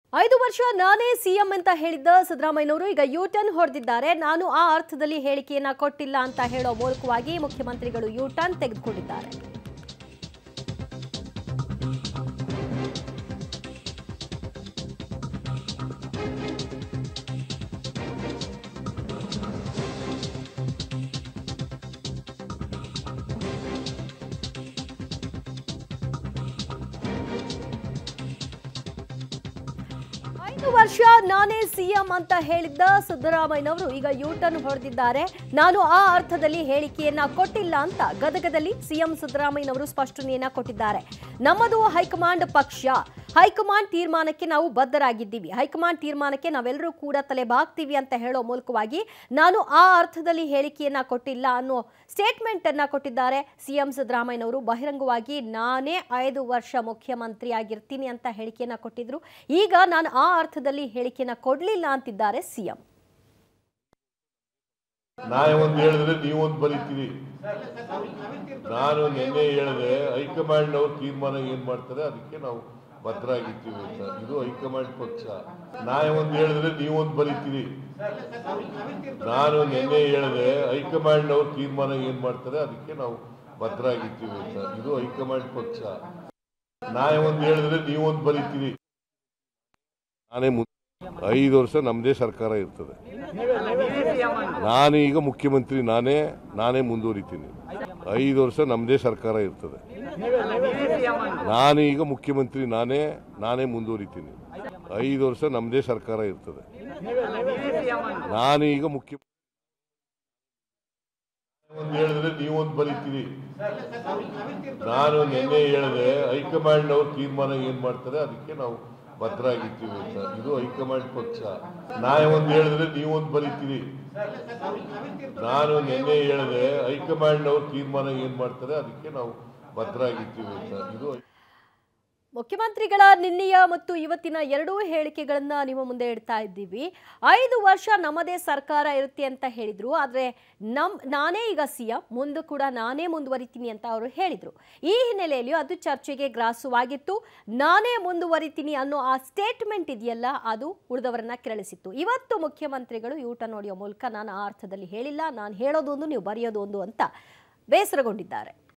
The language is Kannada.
ಐದು ವರ್ಷ ನಾನೇ ಸಿಎಂ ಅಂತ ಹೇಳಿದ್ದ ಸಿದ್ದರಾಮಯ್ಯನವರು ಈಗ ಯೂ ಟರ್ನ್ ಹೊಡೆದಿದ್ದಾರೆ ನಾನು ಆ ಅರ್ಥದಲ್ಲಿ ಹೇಳಿಕೆಯನ್ನ ಕೊಟ್ಟಿಲ್ಲ ಅಂತ ಹೇಳೋ ಮೂಲಕವಾಗಿ ಮುಖ್ಯಮಂತ್ರಿಗಳು ಯೂ ಟರ್ನ್ ತೆಗೆದುಕೊಂಡಿದ್ದಾರೆ ಐದು ವರ್ಷ ನಾನೇ ಸಿಎಂ ಅಂತ ಹೇಳಿದ್ದ ಸಿದ್ದರಾಮಯ್ಯನವರು ಈಗ ಯೂ ಟರ್ನ್ ಹೊಡೆದಿದ್ದಾರೆ ನಾನು ಆ ಅರ್ಥದಲ್ಲಿ ಹೇಳಿಕೆಯನ್ನ ಕೊಟ್ಟಿಲ್ಲ ಅಂತ ಗದಗದಲ್ಲಿ ಸಿಎಂ ಸಿದ್ದರಾಮಯ್ಯನವರು ಸ್ಪಷ್ಟನೆಯನ್ನ ಕೊಟ್ಟಿದ್ದಾರೆ ನಮ್ಮದು ಹೈಕಮಾಂಡ್ ಪಕ್ಷ ಹೈಕಮಾಂಡ್ ತೀರ್ಮಾನಕ್ಕೆ ನಾವು ಬದ್ಧರಾಗಿದ್ದೀವಿ ಹೈಕಮಾಂಡ್ ತೀರ್ಮಾನಕ್ಕೆ ನಾವೆಲ್ಲರೂ ಕೂಡ ತಲೆ ಬಾಗ್ತೀವಿ ಅಂತ ಹೇಳೋ ಮೂಲಕವಾಗಿ ನಾನು ಆ ಅರ್ಥದಲ್ಲಿ ಹೇಳಿಕೆಯನ್ನ ಕೊಟ್ಟಿಲ್ಲ ಅನ್ನೋ ಸ್ಟೇಟ್ಮೆಂಟ್ ಅನ್ನ ಕೊಟ್ಟಿದ್ದಾರೆ ಸಿಎಂ ಸಿದ್ದರಾಮಯ್ಯನವರು ಬಹಿರಂಗವಾಗಿ ನಾನೇ ಐದು ವರ್ಷ ಮುಖ್ಯಮಂತ್ರಿ ಆಗಿರ್ತೀನಿ ಅಂತ ಹೇಳಿಕೆಯನ್ನ ಕೊಟ್ಟಿದ್ರು ಈಗ ನಾನು ಆ ಅರ್ಥದಲ್ಲಿ ಹೇಳಿಕೆಯನ್ನ ಕೊಡ್ಲಿಲ್ಲ ಅಂತಿದ್ದಾರೆ ಸಿಎಂ ನಾಳೆ ಒಂದು ಹೇಳಿದ್ರೆ ನೀವೊಂದು ಬರೀತೀರಿ ನಾನು ನಿನ್ನೆ ಹೇಳಿದೆ ಹೈಕಮಾಂಡ್ ಅವ್ರು ತೀರ್ಮಾನ ಏನ್ ಮಾಡ್ತಾರೆ ಅದಕ್ಕೆ ನಾವು ಭದ್ರಾಗಿರ್ತೀವಿ ಅಂತ ಇದು ಹೈಕಮಾಂಡ್ ಪಕ್ಷ ನಾಳೆ ಒಂದು ಹೇಳಿದ್ರೆ ನೀವೊಂದು ಬರೀತೀರಿ ನಾನು ನಿನ್ನೆ ಹೇಳಿದೆ ಹೈಕಮಾಂಡ್ ಅವ್ರು ತೀರ್ಮಾನ ಏನ್ ಮಾಡ್ತಾರೆ ಅದಕ್ಕೆ ನಾವು ಭದ್ರಾಗಿರ್ತೀವಿ ಅಂತ ಇದು ಹೈಕಮಾಂಡ್ ಪಕ್ಷ ನಾಳೆ ಒಂದು ಹೇಳಿದ್ರೆ ನೀವೊಂದು ಬರೀತೀರಿ ನಾನೇ ಮುಂದೆ ಐದು ವರ್ಷ ನಮ್ಮದೇ ಸರ್ಕಾರ ಇರ್ತದೆ ನಾನು ಈಗ ಮುಖ್ಯಮಂತ್ರಿ ನಾನೇ ನಾನೇ ಮುಂದುವರಿತೀನಿ ಐದು ವರ್ಷ ನಮ್ಮದೇ ಸರ್ಕಾರ ಇರ್ತದೆ ನಾನು ಈಗ ಮುಖ್ಯಮಂತ್ರಿ ನಾನೇ ನಾನೇ ಮುಂದುವರಿತೀನಿ ಐದು ವರ್ಷ ನಮ್ಮದೇ ಸರ್ಕಾರ ಇರ್ತದೆ ನಾನು ಈಗ ಮುಖ್ಯ ಒಂದು ಹೇಳಿದ್ರೆ ನೀವೊಂದು ಬರೀತೀರಿ ನಾನು ನಿನ್ನೆ ಹೇಳಿದೆ ಹೈಕಮಾಂಡ್ ಅವ್ರು ತೀರ್ಮಾನ ಏನ್ ಮಾಡ್ತಾರೆ ಅದಕ್ಕೆ ನಾವು ಭದ್ರಾಗಿರ್ತೀವಿ ಅಂತ ಇದು ಹೈಕಮಾಂಡ್ ಪಕ್ಷ ನಾಳೆ ಒಂದು ಹೇಳಿದ್ರೆ ನೀವೊಂದು ಬರೀತೀರಿ ನಾನು ನಿನ್ನೆ ಹೇಳಿದೆ ಹೈಕಮಾಂಡ್ ಅವ್ರು ತೀರ್ಮಾನ ಏನ್ ಮಾಡ್ತಾರೆ ಅದಕ್ಕೆ ನಾವು ಭದ್ರಾಗಿರ್ತೀವಿ ಅಂತ ಇದು ಮುಖ್ಯಮಂತ್ರಿಗಳ ನಿನ್ನೆಯ ಮತ್ತು ಇವತ್ತಿನ ಎರಡೂ ಹೇಳಿಕೆಗಳನ್ನ ನಿಮ್ಮ ಮುಂದೆ ಇಡ್ತಾ ಇದ್ದೀವಿ ಐದು ವರ್ಷ ನಮ್ಮದೇ ಸರ್ಕಾರ ಇರುತ್ತೆ ಅಂತ ಹೇಳಿದ್ರು ಆದ್ರೆ ನಮ್ ನಾನೇ ಈಗ ಸಿಎಂ ಮುಂದೆ ಕೂಡ ನಾನೇ ಮುಂದುವರಿತೀನಿ ಅಂತ ಅವರು ಹೇಳಿದ್ರು ಈ ಹಿನ್ನೆಲೆಯಲ್ಲಿ ಅದು ಚರ್ಚೆಗೆ ಗ್ರಾಸವಾಗಿತ್ತು ನಾನೇ ಮುಂದುವರಿತೀನಿ ಅನ್ನೋ ಆ ಸ್ಟೇಟ್ಮೆಂಟ್ ಇದೆಯಲ್ಲ ಅದು ಉಳಿದವರನ್ನ ಕೆರಳಿಸಿತ್ತು ಇವತ್ತು ಮುಖ್ಯಮಂತ್ರಿಗಳು ಯೂಟ ನೋಡಿಯೋ ಮೂಲಕ ನಾನು ಆ ಅರ್ಥದಲ್ಲಿ ಹೇಳಿಲ್ಲ ನಾನು ಹೇಳೋದೊಂದು ನೀವು ಬರೆಯೋದೊಂದು ಅಂತ ಬೇಸರಗೊಂಡಿದ್ದಾರೆ